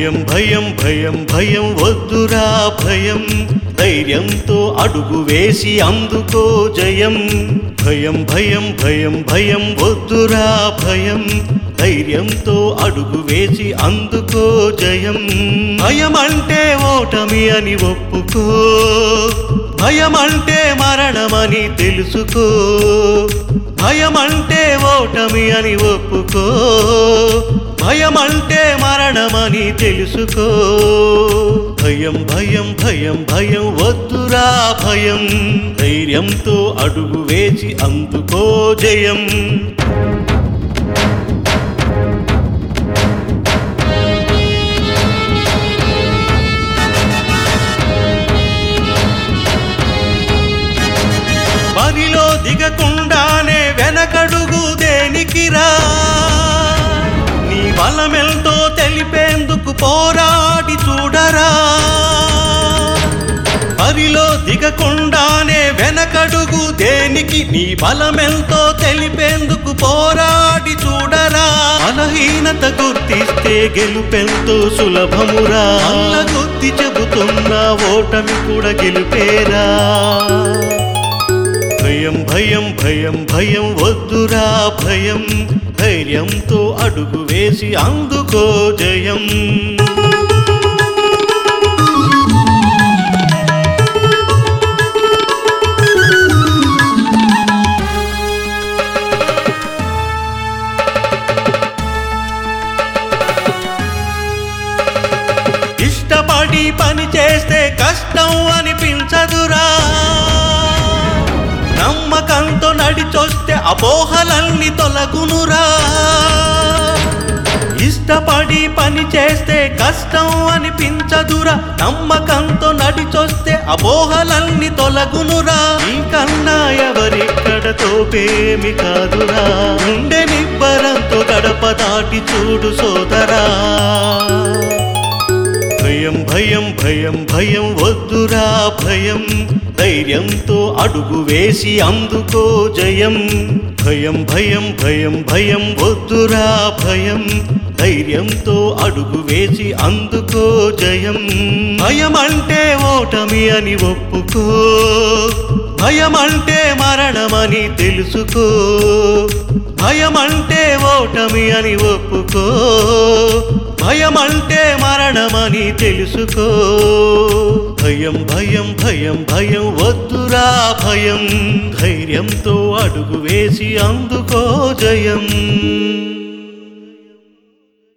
భయం భయం భయం భయం వద్దురా భయం ధైర్యంతో అడుగు వేసి అందుకో జయం భయం భయం భయం భయం వద్దురా భయం ధైర్యంతో అడుగు వేసి అందుకో జయం భయం అంటే ఓటమి అని ఒప్పుకో భయం అంటే మరణమని తెలుసుకో భయం అంటే ఓటమి అని ఒప్పుకో భయం అంటే మరణమని తెలుసుకో భయం భయం భయం భయం వద్దురా భయం ధైర్యంతో అడుగు వేసి అందుకో జయం బరిలో దిగకుండానే వెనకడుగు దేనికిరా నీ బలమెంతో తెలిపేందుకు పోరాడి చూడరా బరిలో దిగకుండానే వెనకడుగు దేనికి నీ బలమెంతో తెలిపేందుకు పోరాడి చూడరా బలహీనత గుర్తిస్తే గెలుపెంతో సులభమురా అల్ల గుర్తి చెబుతున్నా ఓటమి కూడా గెలుపేరా భయం భయం భయం భయం వద్దురా భయం ధైర్యంతో అడుగు వేసి అందుకో జయం ఇష్టపడి పని చేస్తే కష్టం అనిపించదురా నమ్మకంతో నడిచొస్తే అపోహలన్నీ తొలగునురా ఇష్టపడి పని చేస్తే కష్టం అనిపించదురా నమ్మకంతో నడిచొస్తే అపోహలన్నీ తొలగునురా నీకన్నా ఎవరిక్కడ తోపేమి కాదురా ఉండే నిబ్బరంతో గడప దాటి చూడు సోదరా భయం భయం భయం భయం వద్దురా భయం ధైర్యంతో అడుగు వేసి అందుకో జయం భయం భయం భయం భయం వద్దురా భయం ధైర్యంతో అడుగు వేసి అందుకో జయం భయం అంటే ఓటమి అని ఒప్పుకో భయం అంటే మరణమని తెలుసుకో భయం అంటే ఓటమి అని ఒప్పుకో భయం అంటే మరణమని తెలుసుకో భయం భయం భయం భయం వద్దురా భయం ధైర్యంతో అడుగు వేసి అందుకో జయం